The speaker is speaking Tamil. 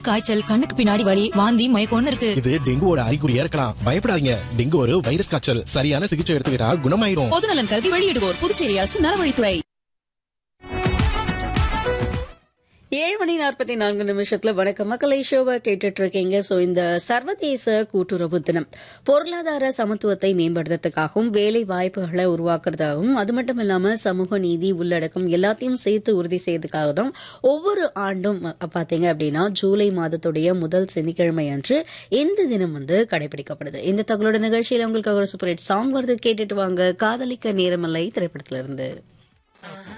காய்ச்சல் கண்ணுக்கு பின்னாடி வலி வாந்தி மயக்கம்னு இருக்கு இது டெங்குவோட அறிகுறியா இருக்கலாம் பயப்படாதீங்க டெங்கு ஒரு வைரஸ் காய்ச்சல் சரியான சிகிச்சை எடுத்துக்கிட்டா குணமாயிரும் பொதுநலன் கருதி வெளியிடுவோர் புதுச்சேரி அரசு நலவழித்துறை ஏழு மணி நாற்பத்தி நான்கு நிமிஷத்துல வணக்கம் மக்களை ஷோவை கேட்டுட்டு இருக்கீங்க ஸோ இந்த சர்வதேச கூட்டுறவு தினம் பொருளாதார சமத்துவத்தை மேம்படுத்துறதுக்காகவும் வேலை வாய்ப்புகளை உருவாக்குறதாகவும் அது மட்டும் இல்லாம சமூக நீதி உள்ளடக்கம் எல்லாத்தையும் சேர்த்து உறுதி செய்யறதுக்காக தான் ஒவ்வொரு ஆண்டும் அ, பாத்தீங்க அப்படின்னா ஜூலை மாதத்துடைய முதல் சனிக்கிழமை அன்று இந்த தினம் வந்து கடைபிடிக்கப்படுது இந்த தங்களோட நிகழ்ச்சியில உங்களுக்கு ஒரு சூப்பர் ஹிட் சாங் வருது கேட்டுட்டு வாங்க காதலிக்க நேரமில்லை திரைப்படத்துல இருந்து